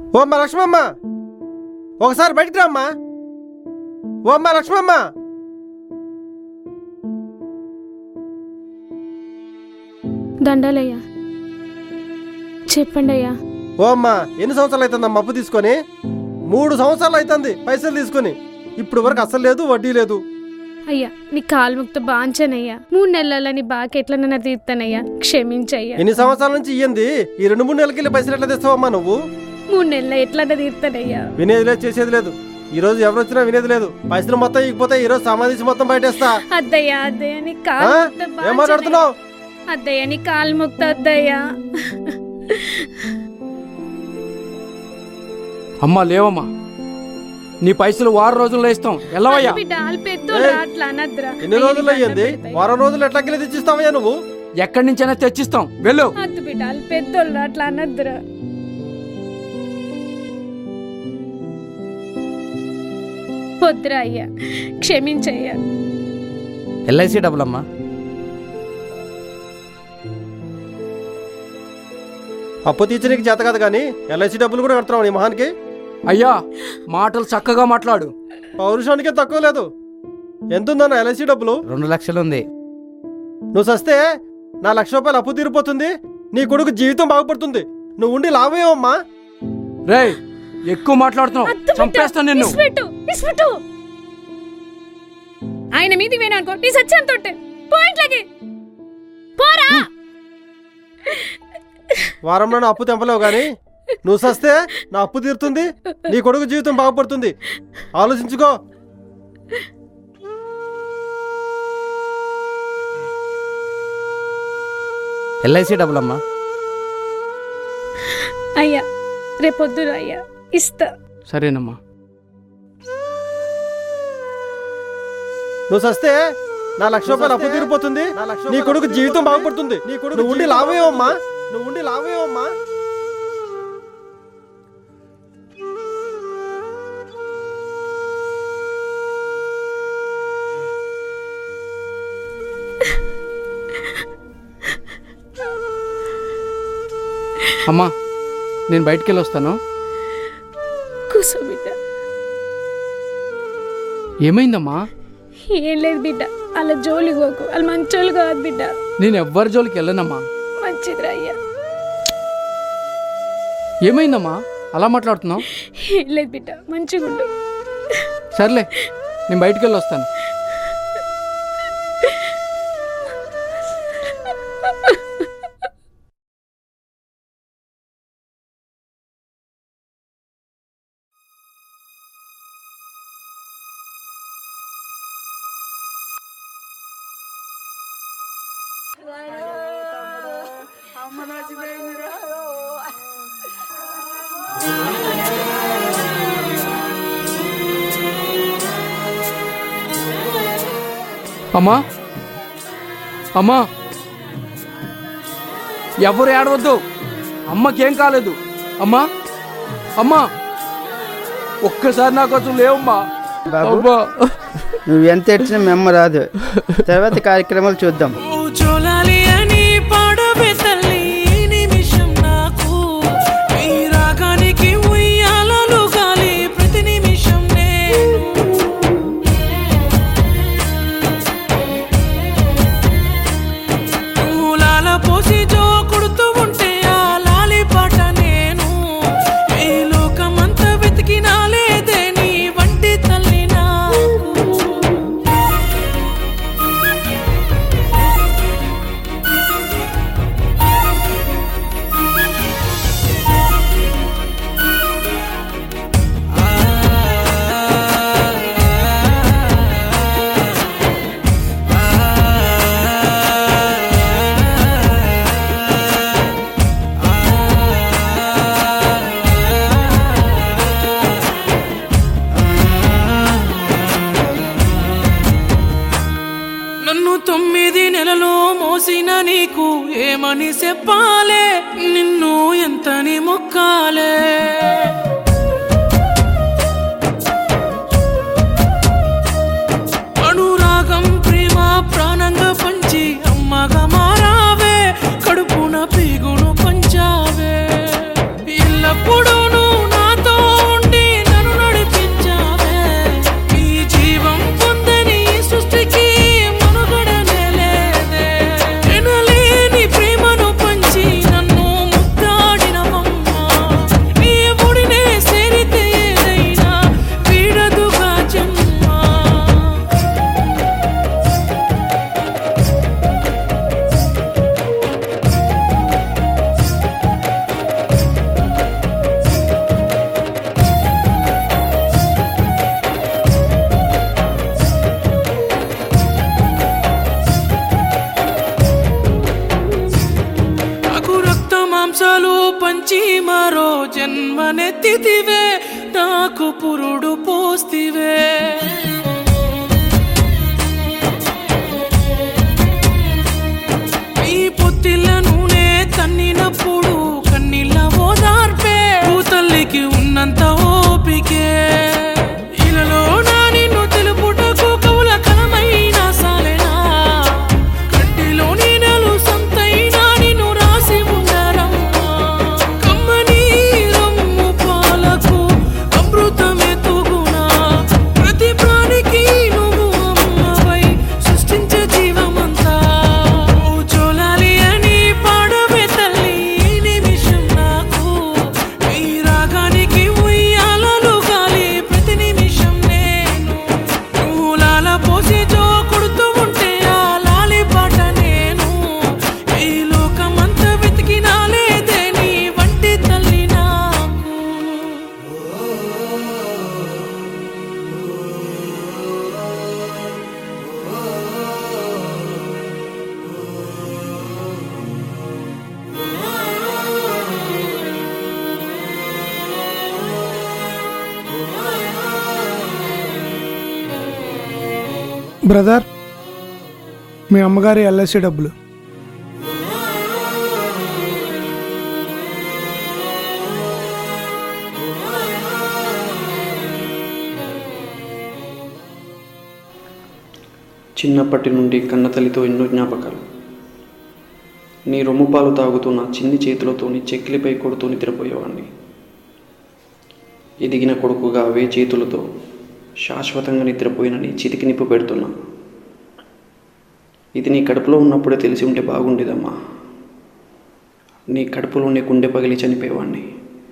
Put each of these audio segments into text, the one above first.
ఓ అమ్మ లక్ష్మమ్మ ఒకసారి బయటికి రామ్మా ఓ అమ్మ లక్ష్మమ్మ దండాలయ్యా చెప్పండి అయ్యా ఓ అమ్మ ఎన్ని సంవత్సరాలు అవుతుందమ్మా అప్పు తీసుకొని మూడు సంవత్సరాలు అవుతుంది పైసలు తీసుకొని ఇప్పుడు వరకు అసలు లేదు వడ్డీ లేదు అయ్యా నీ కాలు ముక్త బాంచనయ్యా మూడు నెలలని బాగా ఎట్లనన్నా తీర్తానయ్యా క్షమించయ్యా ఎన్ని సంవత్సరాల నుంచి ఇయ్యంది ఈ రెండు మూడు నెలలకి వెళ్ళి పైసలు ఎట్లా తెస్తావమ్మా నువ్వు మూడు నెలల ఎట్లన్నా తీర్తానయ్యా వినేది లేదు చేసేది లేదు ఈ రోజు ఎవరు వచ్చినా వినేది లేదు పైసలు మొత్తం ఇకపోతే ఈ రోజు సమాధించి మొత్తం బయటేస్తా అద్దయ్యా అద్దయ్య నీ ఆ? కాలు ముక్త ఏం బాంచనయ్యా. మాట్లాడుతున్నావు అద్దయ్య నీ కాలు ముక్త అద్దయ్యా అమ్మా లేవమ్మా నీ పైసలు వారం రోజుల్లో ఇస్తాం వెళ్ళవయ్యా బిడ్డ వాళ్ళు పెద్దోళ్ళు ఏయ్, అట్లా అనద్దురా ఎన్ని రోజులు అయ్యింది వారం రోజులు ఎట్లా గిలి తెచ్చిస్తావయ్యా నువ్వు ఎక్కడి నుంచైనా తెచ్చిస్తాం వెళ్ళు అద్దు బిడ్డ వాళ్ళు పెద్దోళ్ళు అట్లా అనద్దురా వద్దురా అయ్యా క్షమించయ్యా ఎల్ఐసి డబ్బులమ్మా అప్పు తీర్చడానికి చేత కాదు కానీ ఎల్ఐసి డబ్బులు కూడా కడుతున్నావు నీ మహానికి అయ్యా మాటలు చక్కగా మాట్లాడు పౌరుషానికే తక్కువ లేదు ఎంత ఉందన్న ఎల్ఐసి డబ్బులు రెండు లక్షలు ఉంది నువ్వు సస్తే నా లక్ష రూపాయలు అప్పు తీరిపోతుంది నీ కొడుకు జీవితం బాగుపడుతుంది నువ్వు ఉండి లాభమేమమ్మా రేయ్ ఎక్కువ మాట్లాడుతున్నావు అద్దు బిడ్డ, చంపేస్తాను నిన్ను ఇస్పెట్టు, ఇస్పెట్టు. ఆయన మీది వేణనుకో నీ సత్యం తొట్టే పోయింట్లకి పోరా వారంలో నా అప్పు తెంపలేవు కానీ నువ్వు సస్తే నా అప్పు తీరుతుంది నీ కొడుకు జీవితం బాగుపడుతుంది ఆలోచించుకో ఎల్ఐసి డబ్బులమ్మా అయ్యా రేపొద్దురు అయ్యా ఇస్తా సరేనమ్మా నువ్వు సస్తే నా లక్ష రూపాయలు అప్పు తీరిపోతుంది నీ కొడుకు జీవితం బాగుపడుతుంది నీ కొడుకు నువ్వు ఉండి లాభమేమమ్మా నువ్వు ఉండి లాభమేమమ్మా అమ్మా నేను బయటికి వెళ్ళి వస్తాను కూసో బిడ్డ ఏమైందమ్మా ఏం లేదు బిడ్డ అలా జోలి పోకు వాళ్ళు మంచోళ్ళు కాదు బిడ్డ నేను ఎవ్వరి జోలికి వెళ్ళనమ్మా మంచిదిరా అయ్యా ఏమైందమ్మా అలా మాట్లాడుతున్నావు ఏం లేదు బిడ్డ మంచిగుండు సర్లే నేను బయటికి వెళ్ళి వస్తాను అమ్మా అమ్మా ఎవరు ఏడవద్దు అమ్మకేం కాలేదు అమ్మా అమ్మా ఒక్కసారి నా కోసం లేవమ్మా బాబు అబ్బా నువ్వు ఎంత ఏడ్చినా మెమ్మ రాదు తర్వాత కార్యక్రమాలు చూద్దాం చూడాలి అని పాడవే తల్లి ఈ నిమిషం నాకు ఈ రాగానికి ఉయ్యాలలు గాలి ప్రతి నిమిషం నేను పూలాల పోసి జో కొడుతూ ఉంటే ఆ లాలి పాట నేను ఈ లోకమంతా వెతికినా లేదే నీ వంటి తల్లి నాకు నన్ను తొమ్మిది నెలలు మోసిన నీకు ఏమని చెప్పాలే నిన్ను ఎంతని మొక్కాలే అనురాగం ప్రేమ ప్రాణంగా పంచి అమ్మగా మారావే కడుపున పీగును పంచావే ఎల్లప్పుడూ నువ్వు నా మార్చి మరో జన్మనెత్తితివే నాకు పురుడు పోస్తివే ఈ పొత్తిల నూనె తన్నినప్పుడు కన్నీళ్ళ ఓదార్పే తల్లికి ఉన్నంత ఓపికే ఇలలో నా నిన్ను తెలుపుటకు కవుల కలమైన సాలెనా కంటిలో నీడలు సంతైనా నిన్ను రాసి ఉండరమ్మా కమ్మని రమ్ము పాలకు అమృతమే తూగునా ప్రతి ప్రాణికి నువ్వు అమ్మవై సృష్టించే జీవమంతా ఓ చోలాలి అని పాడవే తల్లి ఈ నిమిషం నాకు ఈ రాగానికి ఉయ్యాలలు గాలి ప్రతి నిమిషం నేను నువ్వు లాల పోసి జో కొడుతూ ఉంటే ఆ లాలి పాట నేను ఈ లోకమంతా వెతికినా లేదే నీ వంటి తల్లి నాకు బ్రదర్ మీ అమ్మగారి ఎల్ఐసి డబ్బులు చిన్నప్పటి నుండి కన్నతల్లితో ఎన్నో జ్ఞాపకాలు నీ రొమ్ము పాలు తాగుతూ నా చిన్ని చేతులతోని చెక్కిలిపై కొడుతూ నిద్రపోయేవాడిని ఎదిగిన కొడుకుగా అవే చేతులతో శాశ్వతంగా నిద్రపోయిన నీ చితికి నిప్పు పెడుతున్నా ఇది నీ కడుపులో ఉన్నప్పుడే తెలిసి ఉంటే బాగుండేదమ్మా నీ కడుపులోనే గుండె పగిలి చనిపోయేవాడిని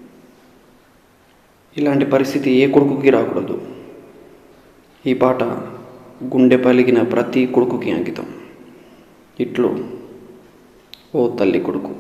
ఇలాంటి పరిస్థితి ఏ కొడుకుకి రాకూడదు ఈ పాట గుండె పలిగిన ప్రతి కొడుకుకి అంకితం ఇట్లు ఓ తల్లి కొడుకు